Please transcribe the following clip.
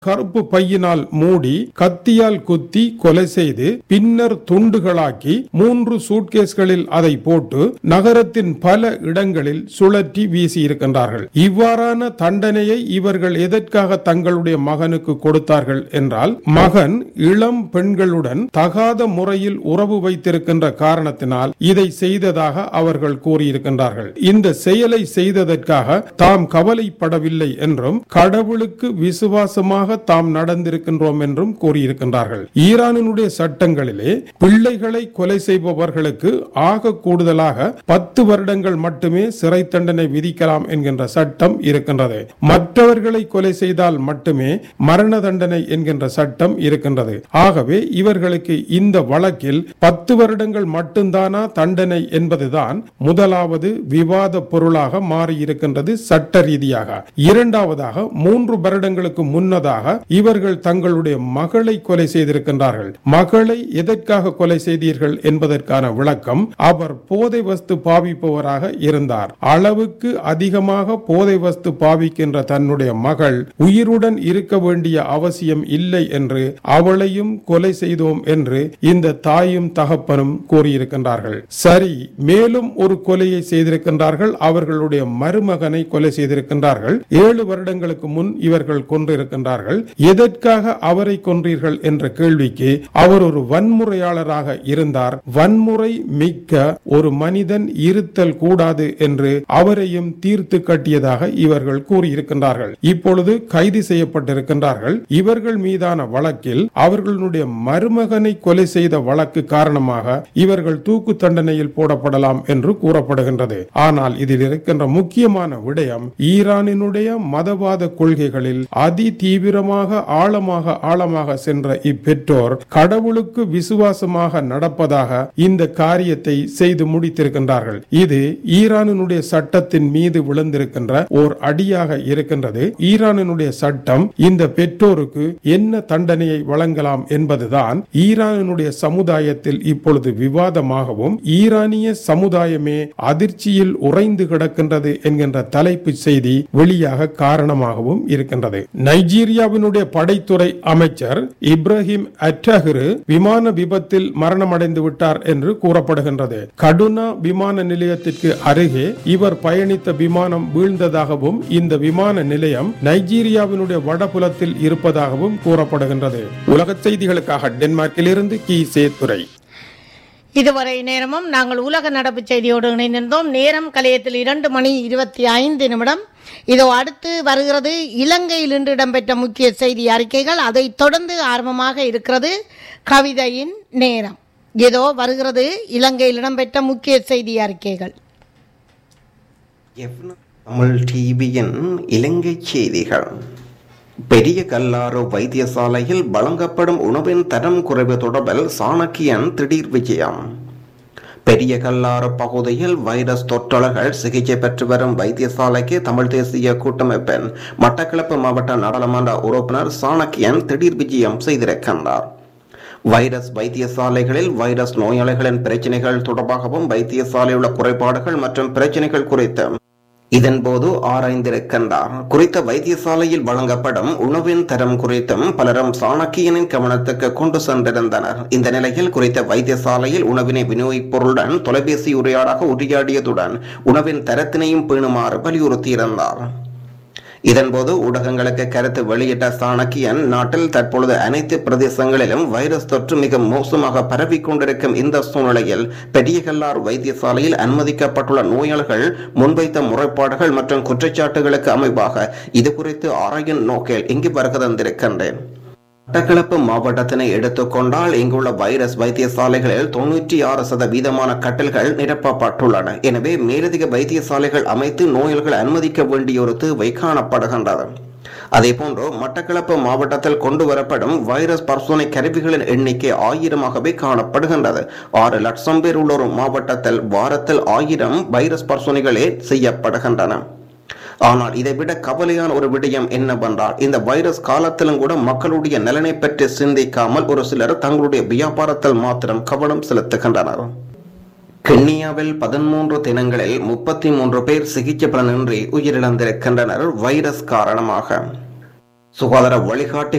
கருப்பு பையினால் மூடி கத்தியால் குத்தி கொலை செய்து பின்னர் துண்டுகளாக்கி மூன்று சூட்கேஸ்களில் அதை போட்டு நகரத்தின் பல இடங்களில் சுழற்றி வீசி இருக்கின்றார்கள் இவ்வாறான தண்டனையை இவர்கள் எதற்காக தங்களுடைய மகனுக்கு கொடுத்தார்கள் என்றால் மகன் இளம் பெண்களுடன் தகாத முறையில் உறவு வைத்திருக்கின்ற காரணத்தினால் இதை செய்ததாக அவர்கள் கூறியிருக்கின்றார்கள் இந்த செயலை செய்ததற்காக தாம் கவலைப்படவில்லை என்றும் கடவுளுக்கு விசுவாசமாக தாம் நடந்திருக்கின்றோம் என்றும் கூறியிருக்கின்றார்கள் ஈரானினுடைய சட்டங்களிலே பிள்ளைகளை கொலை செய்பவர்களுக்கு ஆக கூடுதலாக பத்து வருடங்கள் மட்டுமே சிறை தண்டனை விதிக்கலாம் என்கின்ற சட்டம் இருக்கின்றது மற்றவர்களை கொலை செய்தால் மட்டுமே மரண தண்டனை என்கின்ற சட்டம் இருக்கின்றது ஆகவே இவர்களுக்கு இந்த வழக்கில் பத்து வருடங்கள் மட்டும்தானா தண்டனை என்பதுதான் முதலாவது விவாத பொருளாக மாறியிருக்கின்றது சட்ட ரீதியாக இரண்டாவதாக மூன்று வருடங்களுக்கு முன்னதாக இவர்கள் தங்களுடைய மகளை கொலை செய்திருக்கின்றார்கள் மகளை எதற்காக கொலை செய்தீர்கள் என்பதற்கான விளக்கம் அவர் போதை வஸ்து பாவிப்பவராக இருந்தார் அளவுக்கு அதிகமாக போதை வஸ்து பாவிக்கின்ற தன்னுடைய மகள் உயிருடன் இருக்க வேண்டிய அவசியம் இல்லை என்று அவளையும் கொலை செய்தோம் என்று இந்த தாயும் தகப்பனும் கூறியிருக்கின்றார்கள் சரி மேலும் ஒரு கொலையை செய்திருக்கின்றார்கள் அவர்களுடைய மருமகனை கொலை செய்திருக்கின்றார்கள் ஏழு வருடங்களுக்கு முன் இவர்கள் கொன்றிருக்கின்றார்கள் எதற்காக அவரை கொன்றீர்கள் என்ற கேள்விக்கு அவர் ஒரு வன்முறையாளராக இருந்தார் வன்முறை மிக்க ஒரு மனிதன் இருத்தல் கூடாது என்று அவரையும் தீர்த்து கட்டியதாக இவர்கள் கூறியிருக்கின்றார்கள் இப்பொழுது கைது செய்யப்பட்டிருக்கின்றார்கள் இவர்கள் மீதான வழக்கில் அவர்களுடைய மருமகனை கொலை செய்த வழக்கு காரணமாக இவர்கள் தூக்கு தண்டனையில் போடப்படலாம் என்று கூறப்படுகின்றது ஆனால் இதில் இருக்கின்ற முக்கியமான விடயம் ஈரானினுடைய மதவாத கொள்கைகளில் அதி தீவிரமாக ஆழமாக ஆழமாக சென்ற இப்பெற்றோர் கடவுளுக்கு விசுவாசமாக நடப்பதாக இந்த காரியத்தை செய்து முடித்திருக்கின்றார்கள் இது ஈரானினுடைய சட்டத்தின் மீது விழுந்திருக்கின்ற ஓர் அடியாக இருக்கின்றது ஈரானினுடைய சட்டம் இந்த பெற்றோருக்கு என்ன தண்டனையை வழங்கலாம் என்பதுதான் ஈரானினுடைய சமுதாயத்தில் இப்பொழுது விவாதமாகவும் ஈரானிய சமுதாயமே அதிர்ச்சியில் உறைந்து கிடக்கின்றது என்கின்ற தலைப்பு செய்தி வெளியாக காரணமாகவும் இருக்கின்றது நைஜீரியாவினுடைய படைத்துறை அமைச்சர் இப்ராஹிம் அட்டஹரு விமான விபத்தில் மரணமடைந்து விட்டார் என்று கூறப்படுகின்றது கடுனா விமான நிலையத்திற்கு அருகே இவர் பயணித்த விமானம் வீழ்ந்ததாகவும் இந்த விமான நிலையம் நைஜீரியாவினுடைய வடபுலத்தில் இருப்பதாகவும் கூறப்படுகின்றது உலக செய்திகளுக்காக டென்மார்க்கில் இருந்து கி சேத்துரை இதுவரை நேரமும் நாங்கள் உலக நடப்பு செய்தியோடு இணைந்திருந்தோம் நேரம் கலையத்தில் இரண்டு மணி இருபத்தி ஐந்து நிமிடம் இதோ அடுத்து வருகிறது இலங்கையில் இன்று இடம்பெற்ற முக்கிய செய்தி அறிக்கைகள் அதைத் தொடர்ந்து ஆர்வமாக இருக்கிறது கவிதையின் நேரம் இதோ வருகிறது இலங்கையில் இடம்பெற்ற முக்கிய செய்தி அறிக்கைகள் தமிழ் டிவியின் இலங்கை செய்திகள் பெரிய கல்லாறு வைத்தியசாலையில் வழங்கப்படும் உணவின் தரம் குறைவு தொடர்பில் சாணக்கியன் திடீர் விஜயம் பெரிய கல்லாறு பகுதியில் வைரஸ் தொற்றலர்கள் சிகிச்சை பெற்று வரும் வைத்தியசாலைக்கு தமிழ் தேசிய கூட்டமைப்பின் மட்டக்களப்பு மாவட்ட நாடாளுமன்ற உறுப்பினர் சாணக்கியன் திடீர் விஜயம் செய்திருக்கின்றார் வைரஸ் வைத்தியசாலைகளில் வைரஸ் நோயாளிகளின் பிரச்சனைகள் தொடர்பாகவும் வைத்தியசாலையில் உள்ள குறைபாடுகள் மற்றும் பிரச்சனைகள் குறித்து இதன்போது ஆராய்ந்திருக்கின்றார் குறித்த வைத்தியசாலையில் வழங்கப்படும் உணவின் தரம் குறித்தும் பலரும் சாணக்கியனின் கவனத்துக்கு கொண்டு சென்றிருந்தனர் இந்த நிலையில் குறித்த வைத்தியசாலையில் உணவினை விநியோகிப்பொருளுடன் தொலைபேசி உரையாடாக உரையாடியதுடன் உணவின் தரத்தினையும் பேணுமாறு வலியுறுத்தியிருந்தார் இதன்போது ஊடகங்களுக்கு கருத்து வெளியிட்ட சாணக்கியன் நாட்டில் தற்பொழுது அனைத்து பிரதேசங்களிலும் வைரஸ் தொற்று மிக மோசமாக பரவிக் கொண்டிருக்கும் இந்த சூழ்நிலையில் பெரியகல்லார் வைத்தியசாலையில் அனுமதிக்கப்பட்டுள்ள நோயாளிகள் முன்வைத்த முறைப்பாடுகள் மற்றும் குற்றச்சாட்டுகளுக்கு அமைவாக இது குறித்து ஆராயும் நோக்கில் இங்கு வருகை தந்திருக்கின்றேன் மட்டக்களப்பு மாவட்டத்தினை எடுத்துக்கொண்டால் இங்குள்ள வைரஸ் வைத்தியசாலைகளில் தொன்னூற்றி ஆறு சதவீதமான கட்டில்கள் நிரப்பப்பட்டுள்ளன எனவே மேலதிக வைத்தியசாலைகள் அமைத்து நோயாளிகள் அனுமதிக்க வேண்டிய ஒரு தேவை காணப்படுகின்றது அதேபோன்று மட்டக்களப்பு மாவட்டத்தில் கொண்டு வரப்படும் வைரஸ் பரிசோதனை கருவிகளின் எண்ணிக்கை ஆயிரமாகவே காணப்படுகின்றது ஆறு லட்சம் பேர் உள்ள ஒரு மாவட்டத்தில் வாரத்தில் ஆயிரம் வைரஸ் பரிசோதனைகளே செய்யப்படுகின்றன ஆனால் இதைவிட கவலையான ஒரு விடயம் என்னவென்றால் இந்த வைரஸ் காலத்திலும் கூட மக்களுடைய நலனை பற்றி சிந்திக்காமல் ஒரு சிலர் தங்களுடைய வியாபாரத்தில் மாத்திரம் கவனம் செலுத்துகின்றனர் கென்னியாவில் பதிமூன்று தினங்களில் முப்பத்தி மூன்று பேர் சிகிச்சை பலனின்றி உயிரிழந்திருக்கின்றனர் வைரஸ் காரணமாக சுகாதார வழிகாட்டி